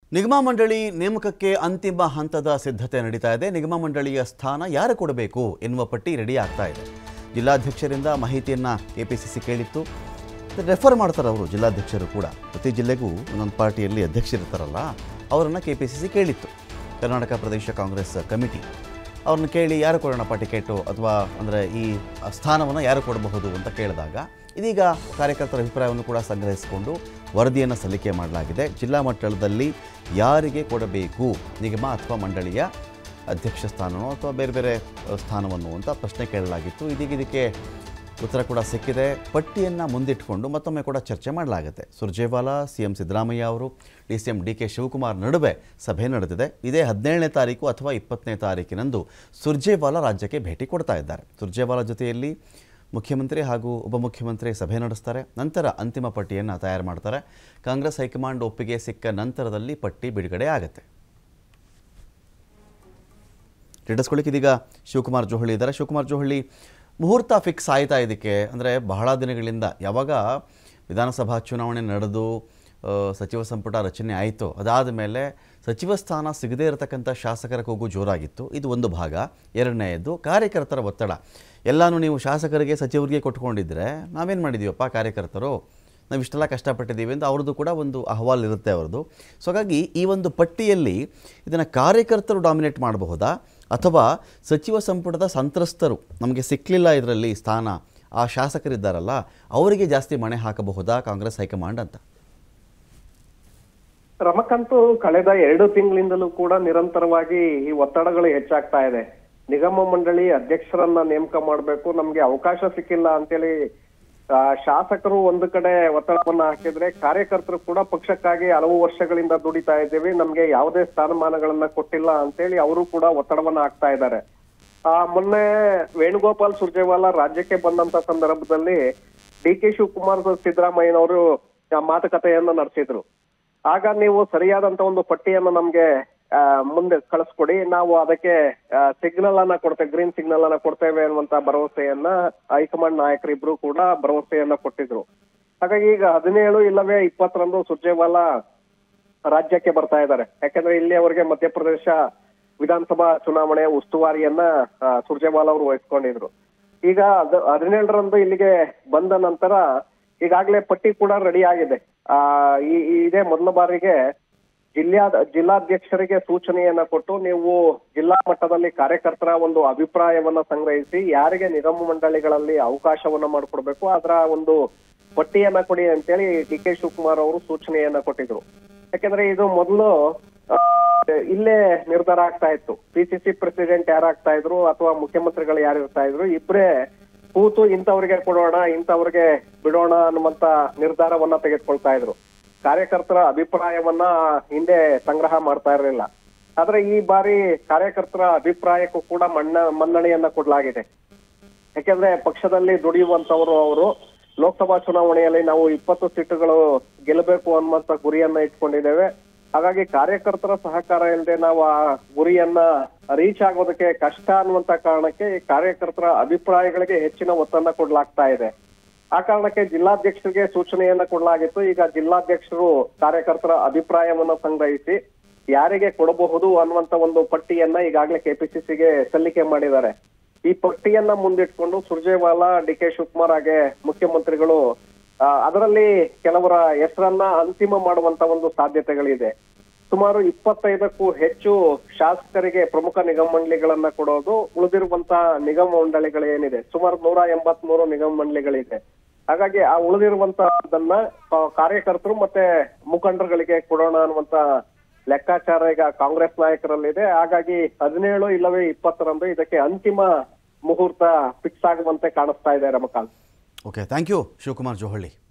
ನಿಗಮ ಮಂಡಳಿ ನೇಮಕಕ್ಕೆ ಅಂತಿಮ ಹಂತದ ಸಿದ್ಧತೆ ನಡೀತಾ ಇದೆ ನಿಗಮ ಮಂಡಳಿಯ ಸ್ಥಾನ ಯಾರು ಕೊಡಬೇಕು ಎನ್ನುವ ಪಟ್ಟಿ ರೆಡಿ ಆಗ್ತಾ ಇದೆ ಜಿಲ್ಲಾಧ್ಯಕ್ಷರಿಂದ ಮಾಹಿತಿಯನ್ನು ಕೆಪಿಸಿಸಿ ಕೇಳಿತ್ತು ರೆಫರ್ ಮಾಡ್ತಾರೆ ಅವರು ಜಿಲ್ಲಾಧ್ಯಕ್ಷರು ಕೂಡ ಪ್ರತಿ ಜಿಲ್ಲೆಗೂ ಒಂದೊಂದು ಪಾರ್ಟಿಯಲ್ಲಿ ಅಧ್ಯಕ್ಷರಿರ್ತಾರಲ್ಲ ಅವರನ್ನು ಕೆ ಪಿ ಸಿ ಸಿ ಕೇಳಿತ್ತು ಕರ್ನಾಟಕ ಪ್ರದೇಶ ಕಾಂಗ್ರೆಸ್ ಕಮಿಟಿ ಅವ್ರನ್ನ ಕೇಳಿ ಯಾರು ಕೊಡೋಣಪ್ಪ ಟಿಕೆಟು ಅಥವಾ ಅಂದರೆ ಈ ಸ್ಥಾನವನ್ನು ಯಾರು ಕೊಡಬಹುದು ಅಂತ ಕೇಳಿದಾಗ ಇದೀಗ ಕಾರ್ಯಕರ್ತರ ಅಭಿಪ್ರಾಯವನ್ನು ಕೂಡ ಸಂಗ್ರಹಿಸಿಕೊಂಡು ವರದಿಯನ್ನು ಸಲ್ಲಿಕೆ ಮಾಡಲಾಗಿದೆ ಜಿಲ್ಲಾ ಮಟ್ಟದಲ್ಲಿ ಯಾರಿಗೆ ಕೊಡಬೇಕು ನಿಗಮ ಅಥವಾ ಮಂಡಳಿಯ ಅಧ್ಯಕ್ಷ ಸ್ಥಾನವೋ ಅಥವಾ ಬೇರೆ ಬೇರೆ ಅ, ಸ್ಥಾನವನ್ನು ಅಂತ ಪ್ರಶ್ನೆ ಕೇಳಲಾಗಿತ್ತು ಇದೀಗ ಇದಕ್ಕೆ ಉತ್ತರ ಕೂಡ ಸಿಕ್ಕಿದೆ ಪಟ್ಟಿಯನ್ನು ಮುಂದಿಟ್ಟುಕೊಂಡು ಮತ್ತೊಮ್ಮೆ ಕೂಡ ಚರ್ಚೆ ಮಾಡಲಾಗುತ್ತೆ ಸುರ್ಜೇವಾಲಾ ಸಿ ಎಂ ಸಿದ್ದರಾಮಯ್ಯ ಅವರು D C M D K Shivakumar ನಡುವೆ ಸಭೆ ನಡೆದಿದೆ ಇದೇ ಹದಿನೇಳನೇ ತಾರೀಕು ಅಥವಾ ಇಪ್ಪತ್ತನೇ ತಾರೀಕಿನಂದು ಸುರ್ಜೇವಾಲಾ ರಾಜ್ಯಕ್ಕೆ ಭೇಟಿ ಕೊಡ್ತಾ ಇದ್ದಾರೆ ಸುರ್ಜೇವಾಲಾ ಜೊತೆಯಲ್ಲಿ ಮುಖ್ಯಮಂತ್ರಿ ಹಾಗೂ ಉಪಮುಖ್ಯಮಂತ್ರಿ ಸಭೆ ನಡೆಸ್ತಾರೆ ನಂತರ ಅಂತಿಮ ಪಟ್ಟಿಯನ್ನು ತಯಾರು ಮಾಡ್ತಾರೆ ಕಾಂಗ್ರೆಸ್ ಹೈಕಮಾಂಡ್ ಒಪ್ಪಿಗೆ ಸಿಕ್ಕ ನಂತರದಲ್ಲಿ ಪಟ್ಟಿ ಬಿಡುಗಡೆ ಆಗುತ್ತೆ ಕ್ರೀಡಿಸ್ಕೊಳ್ಳಿಕ್ಕೆ ಇದೀಗ ಶಿವಕುಮಾರ್ ಜೋಹಳಿ ಇದ್ದಾರೆ ಶಿವಕುಮಾರ್ ಜೋಹಳಿ ಮುಹೂರ್ತ ಫಿಕ್ಸ್ ಆಯ್ತಾ ಇದಕ್ಕೆ ಅಂದರೆ ಬಹಳ ದಿನಗಳಿಂದ ಯಾವಾಗ ವಿಧಾನಸಭಾ ಚುನಾವಣೆ ನಡೆದು ಆ, ಸಚಿವ ಸಂಪುಟ ರಚನೆ ಆಯಿತು ಅದಾದ ಮೇಲೆ ಸಚಿವ ಸ್ಥಾನ ಸಿಗದೇ ಇರತಕ್ಕಂಥ ಶಾಸಕರ ಕೂಗು ಜೋರಾಗಿತ್ತು ಇದು ಒಂದು ಭಾಗ ಎರಡನೆಯದು ಕಾರ್ಯಕರ್ತರ ಒತ್ತಡ ಎಲ್ಲನೂ ನೀವು ಶಾಸಕರಿಗೆ ಸಚಿವರಿಗೆ ಕೊಟ್ಕೊಂಡಿದ್ರೆ ನಾವೇನು ಮಾಡಿದ್ದೀವಪ್ಪ ಕಾರ್ಯಕರ್ತರು ನಾವು ಇಷ್ಟೆಲ್ಲ ಕಷ್ಟಪಟ್ಟಿದ್ದೀವಿ ಅಂತ ಅವ್ರದ್ದು ಕೂಡ ಒಂದು ಅಹವಾಲ್ ಇರುತ್ತೆ ಅವ್ರದ್ದು ಸೊ ಹಾಗಾಗಿ ಈ ಒಂದು ಪಟ್ಟಿಯಲ್ಲಿ ಇದನ್ನು ಕಾರ್ಯಕರ್ತರು ಡಾಮಿನೇಟ್ ಮಾಡಬಹುದಾ ಅಥವಾ ಸಚಿವ ಸಂಪುಟದ ಸಂತ್ರಸ್ತರು ನಮಗೆ ಸಿಕ್ಕಲಿಲ್ಲ ಇದರಲ್ಲಿ ಸ್ಥಾನ ಆ ಶಾಸಕರಿದ್ದಾರಲ್ಲ ಅವರಿಗೆ ಜಾಸ್ತಿ ಮಣೆ ಹಾಕಬಹುದಾ ಕಾಂಗ್ರೆಸ್ ಹೈಕಮಾಂಡ್ ಅಂತ ರಮಕಾಂತ್ ಕಳೆದ ಎರಡು ತಿಂಗಳಿಂದಲೂ ಕೂಡ ನಿರಂತರವಾಗಿ ಈ ಒತ್ತಡಗಳು ಹೆಚ್ಚಾಗ್ತಾ ಇದೆ ನಿಗಮ ಮಂಡಳಿ ಅಧ್ಯಕ್ಷರನ್ನ ನೇಮಕ ಮಾಡಬೇಕು ನಮ್ಗೆ ಅವಕಾಶ ಸಿಕ್ಕಿಲ್ಲ ಅಂತೇಳಿ ಆ, ಶಾಸಕರು ಒಂದು ಕಡೆ ಒತ್ತಡವನ್ನ ಹಾಕಿದ್ರೆ ಕಾರ್ಯಕರ್ತರು ಕೂಡ ಪಕ್ಷಕ್ಕಾಗಿ ಹಲವು ವರ್ಷಗಳಿಂದ ದುಡಿತಾ ಇದ್ದೀವಿ ನಮ್ಗೆ ಯಾವುದೇ ಸ್ಥಾನಮಾನಗಳನ್ನ ಕೊಟ್ಟಿಲ್ಲ ಅಂತೇಳಿ ಅವರು ಕೂಡ ಒತ್ತಡವನ್ನ ಹಾಕ್ತಾ ಇದ್ದಾರೆ ಆ ಮೊನ್ನೆ ವೇಣುಗೋಪಾಲ್ ಸುರ್ಜೇವಾಲಾ ರಾಜ್ಯಕ್ಕೆ ಬಂದಂತ ಸಂದರ್ಭದಲ್ಲಿ ಡಿ ಕೆ ಶಿವಕುಮಾರ್ ಸಿದ್ದರಾಮಯ್ಯನವರು ಆ ಮಾತುಕತೆಯನ್ನ ನಡೆಸಿದ್ರು ಆಗ ನೀವು ಸರಿಯಾದಂತ ಒಂದು ಪಟ್ಟಿಯನ್ನು ನಮ್ಗೆ ಆ, ಮುಂದೆ ಕಳಿಸ್ಕೊಡಿ ನಾವು ಅದಕ್ಕೆ ಸಿಗ್ನಲ್ ಅನ್ನ ಕೊಡ್ತೇವೆ ಗ್ರೀನ್ ಸಿಗ್ನಲ್ ಅನ್ನ ಕೊಡ್ತೇವೆ ಅನ್ನುವಂತ ಭರವಸೆಯನ್ನ ಹೈಕಮಾಂಡ್ ನಾಯಕರಿಬ್ರು ಕೂಡ ಭರವಸೆಯನ್ನ ಕೊಟ್ಟಿದ್ರು ಹಾಗಾಗಿ ಈಗ ಹದಿನೇಳು ಇಲ್ಲವೇ ಇಪ್ಪತ್ತರಂದು ಸುರ್ಜೇವಾಲಾ ರಾಜ್ಯಕ್ಕೆ ಬರ್ತಾ ಇದ್ದಾರೆ ಯಾಕಂದ್ರೆ ಇಲ್ಲಿ ಅವರಿಗೆ ಮಧ್ಯಪ್ರದೇಶ ವಿಧಾನಸಭಾ ಚುನಾವಣೆ ಉಸ್ತುವಾರಿಯನ್ನ ಆ, ಸುರ್ಜೇವಾಲಾ ಅವರು ವಹಿಸ್ಕೊಂಡಿದ್ರು ಈಗ ಅದ್- ಹದಿನೇಳರಂದು ಇಲ್ಲಿಗೆ ಬಂದ ನಂತರ ಈಗಾಗಲೇ ಪಟ್ಟಿ ಕೂಡ ರೆಡಿ ಆಗಿದೆ ಆ ಈ ಈ- ಇದೇ ಮೊದಲ ಬಾರಿಗೆ ಜಿಲ್ಲಾ ಜಿಲ್ಲಾಧ್ಯಕ್ಷರಿಗೆ ಸೂಚನೆಯನ್ನ ಕೊಟ್ಟು ನೀವು ಜಿಲ್ಲಾ ಮಟ್ಟದಲ್ಲಿ ಕಾರ್ಯಕರ್ತರ ಒಂದು ಅಭಿಪ್ರಾಯವನ್ನ ಸಂಗ್ರಹಿಸಿ ಯಾರಿಗೆ ನಿಗಮ ಮಂಡಳಿಗಳಲ್ಲಿ ಅವಕಾಶವನ್ನ ಮಾಡಿಕೊಡ್ಬೇಕು ಅದರ ಒಂದು ಪಟ್ಟಿಯನ್ನ ಕೊಡಿ ಅಂತೇಳಿ ಡಿ ಕೆ ಶಿವಕುಮಾರ್ ಅವರು ಸೂಚನೆಯನ್ನ ಕೊಟ್ಟಿದ್ರು ಯಾಕಂದ್ರೆ ಇದು ಮೊದಲು ಆ, ಇಲ್ಲೇ ನಿರ್ಧಾರ ಆಗ್ತಾ ಇತ್ತು ಪಿಸಿಸಿ ಪ್ರೆಸಿಡೆಂಟ್ ಯಾರಾಗ್ತಾ ಇದ್ರು ಅಥವಾ ಮುಖ್ಯಮಂತ್ರಿಗಳು ಯಾರು ಇರ್ತಾ ಇದ್ರು ಇಬ್ರೇ ಕೂತು ಇಂಥವ್ರಿಗೆ ಕೊಡೋಣ ಇಂಥವ್ರಿಗೆ ಬಿಡೋಣ ಅನ್ನುವಂತ ನಿರ್ಧಾರವನ್ನ ತೆಗೆದುಕೊಳ್ತಾ ಇದ್ರು ಕಾರ್ಯಕರ್ತರ ಅಭಿಪ್ರಾಯವನ್ನ ಹಿಂದೆ ಸಂಗ್ರಹ ಮಾಡ್ತಾ ಇರಲಿಲ್ಲ ಆದ್ರೆ ಈ ಬಾರಿ ಕಾರ್ಯಕರ್ತರ ಅಭಿಪ್ರಾಯಕ್ಕೂ ಕೂಡ ಮಣ್ಣ ಮನ್ನಣೆಯನ್ನ ಕೊಡಲಾಗಿದೆ ಯಾಕೆಂದ್ರೆ ಪಕ್ಷದಲ್ಲಿ ದುಡಿಯುವಂತವರು ಅವರು ಲೋಕಸಭಾ ಚುನಾವಣೆಯಲ್ಲಿ ನಾವು ಇಪ್ಪತ್ತು ಸೀಟುಗಳು ಗೆಲ್ಲಬೇಕು ಅನ್ನುವಂತ ಗುರಿಯನ್ನ ಇಟ್ಕೊಂಡಿದ್ದೇವೆ ಹಾಗಾಗಿ ಕಾರ್ಯಕರ್ತರ ಸಹಕಾರ ಇಲ್ಲದೆ ನಾವು ಆ ಗುರಿಯನ್ನ ರೀಚ್ ಆಗೋದಕ್ಕೆ ಕಷ್ಟ ಅನ್ನುವಂತ ಕಾರಣಕ್ಕೆ ಈ ಕಾರ್ಯಕರ್ತರ ಅಭಿಪ್ರಾಯಗಳಿಗೆ ಹೆಚ್ಚಿನ ಒತ್ತನ್ನ ಕೊಡ್ಲಾಗ್ತಾ ಇದೆ ಆ ಕಾರಣಕ್ಕೆ ಜಿಲ್ಲಾಧ್ಯಕ್ಷರಿಗೆ ಸೂಚನೆಯನ್ನ ಕೊಡಲಾಗಿತ್ತು ಈಗ ಜಿಲ್ಲಾಧ್ಯಕ್ಷರು ಕಾರ್ಯಕರ್ತರ ಅಭಿಪ್ರಾಯವನ್ನ ಸಂಗ್ರಹಿಸಿ ಯಾರಿಗೆ ಕೊಡಬಹುದು ಅನ್ನುವಂತ ಒಂದು ಪಟ್ಟಿಯನ್ನ ಈಗಾಗಲೇ ಕೆಪಿಸಿಸಿಗೆ ಸಲ್ಲಿಕೆ ಮಾಡಿದ್ದಾರೆ ಈ ಪಟ್ಟಿಯನ್ನ ಮುಂದಿಟ್ಕೊಂಡು ಸುರ್ಜೇವಾಲಾ ಡಿ ಕೆ ಶಿವಕುಮಾರ್ ಹಾಗೆ ಮುಖ್ಯಮಂತ್ರಿಗಳು ಆ, ಅದರಲ್ಲಿ ಕೆಲವರ ಹೆಸರನ್ನ ಅಂತಿಮ ಮಾಡುವಂತ ಒಂದು ಸಾಧ್ಯತೆಗಳಿದೆ ಸುಮಾರು ಇಪ್ಪತ್ತೈದಕ್ಕೂ ಹೆಚ್ಚು ಶಾಸಕರಿಗೆ ಪ್ರಮುಖ ನಿಗಮ ಮಂಡಳಿಗಳನ್ನ ಕೊಡೋದು ಉಳಿದಿರುವಂತ ನಿಗಮ ಮಂಡಳಿಗಳೇನಿದೆ ಸುಮಾರು ನೂರ ಎಂಬತ್ ಮೂರು ನಿಗಮ ಮಂಡಳಿಗಳಿದೆ ಹಾಗಾಗಿ ಆ ಉಳಿದಿರುವಂತದನ್ನ ಆ, ಕಾರ್ಯಕರ್ತರು ಮತ್ತೆ ಮುಖಂಡರುಗಳಿಗೆ ಕೊಡೋಣ ಅನ್ನುವಂತ ಲೆಕ್ಕಾಚಾರ ಈಗ ಕಾಂಗ್ರೆಸ್ ನಾಯಕರಲ್ಲಿದೆ ಹಾಗಾಗಿ ಹದಿನೇಳು ಇಲ್ಲವೇ ಇಪ್ಪತ್ತರಂದು ಇದಕ್ಕೆ ಅಂತಿಮ ಮುಹೂರ್ತ ಫಿಕ್ಸ್ ಆಗುವಂತೆ ಕಾಣಿಸ್ತಾ ಇದೆ Ramakant okay thank you Shivakumar Johalli